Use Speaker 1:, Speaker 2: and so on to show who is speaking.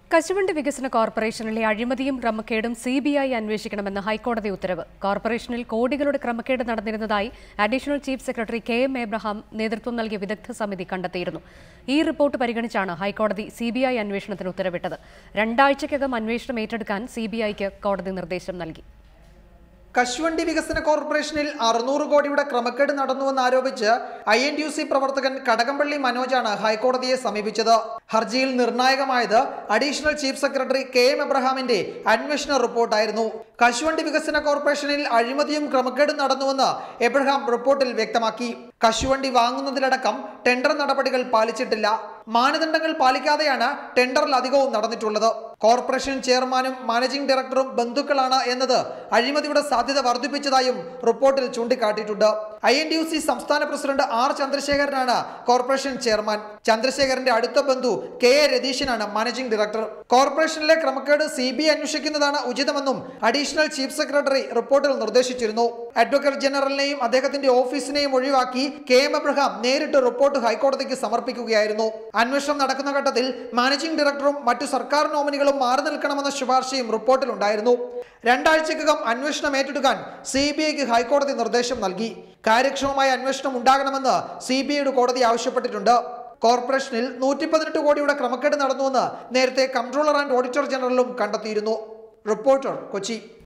Speaker 1: കശുവണ്ടി വികസന കോർപ്പറേഷനിലെ അഴിമതിയും ക്രമക്കേടും സി ബി ഐ അന്വേഷിക്കണമെന്ന് ഹൈക്കോടതി ഉത്തരവ് കോർപ്പറേഷനിൽ കോടികളുടെ ക്രമക്കേട് നടന്നിരുന്നതായി additional chief secretary K M Abraham നേതൃത്വം നൽകിയ വിദഗ്ധ സമിതി കണ്ടെത്തിയിരുന്നു ഈ റിപ്പോർട്ട് പരിഗണിച്ചാണ് ഹൈക്കോടതി സി ബി ഐ അന്വേഷണത്തിന് ഉത്തരവിട്ടത് രണ്ടാഴ്ചയ്ക്കകം അന്വേഷണം ഏറ്റെടുക്കാൻ സി ബി ഐക്ക് കോടതി നിർദ്ദേശം നൽകി
Speaker 2: കശുവണ്ടി വികസന കോർപ്പറേഷനിൽ അറുന്നൂറ് കോടിയുടെ ക്രമക്കേട് നടന്നുവെന്ന് ആരോപിച്ച് ഐ എൻ യു സി പ്രവർത്തകൻ കടകംപള്ളി മനോജാണ് ഹൈക്കോടതിയെ സമീപിച്ചത് ഹർജിയിൽ നിർണായകമായത് additional chief secretary K M എബ്രഹാമിന്റെ അന്വേഷണ റിപ്പോർട്ടായിരുന്നു കശുവണ്ടി വികസന കോർപ്പറേഷനിൽ അഴിമതിയും ക്രമക്കേടും നടന്നുവെന്ന് എബ്രഹാം റിപ്പോർട്ടിൽ വ്യക്തമാക്കി കശുവണ്ടി വാങ്ങുന്നതിലടക്കം ടെൻഡർ നടപടികൾ പാലിച്ചിട്ടില്ല മാനദണ്ഡങ്ങൾ പാലിക്കാതെയാണ് ടെൻഡറിൽ അധികവും നടന്നിട്ടുള്ളത് കോർപ്പറേഷൻ ചെയർമാനും മാനേജിംഗ് ഡയറക്ടറും ബന്ധുക്കളാണ് എന്നത് അഴിമതിയുടെ സാധ്യത വർദ്ധിപ്പിച്ചതായും റിപ്പോർട്ടിൽ ചൂണ്ടിക്കാട്ടിയിട്ടുണ്ട് I N D U C സംസ്ഥാന പ്രസിഡന്റ് ആർ ചന്ദ്രശേഖരനാണ് കോർപ്പറേഷൻ ചെയർമാൻ ചന്ദ്രശേഖരന്റെ അടുത്ത ബന്ധു കെ എ രതീശനാണ് മാനേജിംഗ് ഡയറക്ടർ കോർപ്പറേഷനിലെ ക്രമക്കേട് സി ബി ഐ അന്വേഷിക്കുന്നതാണ് ഉചിതമെന്നും അഡീഷണൽ ചീഫ് സെക്രട്ടറി റിപ്പോർട്ടിൽ നിർദ്ദേശിച്ചിരുന്നു അഡ്വക്കേറ്റ് ജനറലിനെയും അദ്ദേഹത്തിന്റെ ഓഫീസിനെയും ഒഴിവാക്കി കെ എം എബ്രഹാം നേരിട്ട് റിപ്പോർട്ട് ഹൈക്കോടതിക്ക് സമർപ്പിക്കുകയായിരുന്നു അന്വേഷണം നടക്കുന്ന ഘട്ടത്തിൽ മാനേജിംഗ് ഡയറക്ടറും മറ്റു സർക്കാർ നോമിനികളും മാറി നിൽക്കണമെന്ന ശുപാർശയും റിപ്പോർട്ടിലുണ്ടായിരുന്നു രണ്ടാഴ്ചക്കകം അന്വേഷണം ഏറ്റെടുക്കാൻ സി ബി ഐക്ക് ഹൈക്കോടതി നിർദ്ദേശം നൽകി കാര്യക്ഷമമായ അന്വേഷണം ഉണ്ടാകണമെന്ന് സി ബി ഐയുടെ കോടതി ആവശ്യപ്പെട്ടിട്ടുണ്ട് കോർപ്പറേഷനിൽ നൂറ്റി പതിനെട്ട് കോടിയുടെ ക്രമക്കേട് നടന്നുവെന്ന് നേരത്തെ കൺട്രോളർ ആൻഡ് ഓഡിറ്റർ ജനറലും കണ്ടെത്തിയിരുന്നു റിപ്പോർട്ടർ കൊച്ചി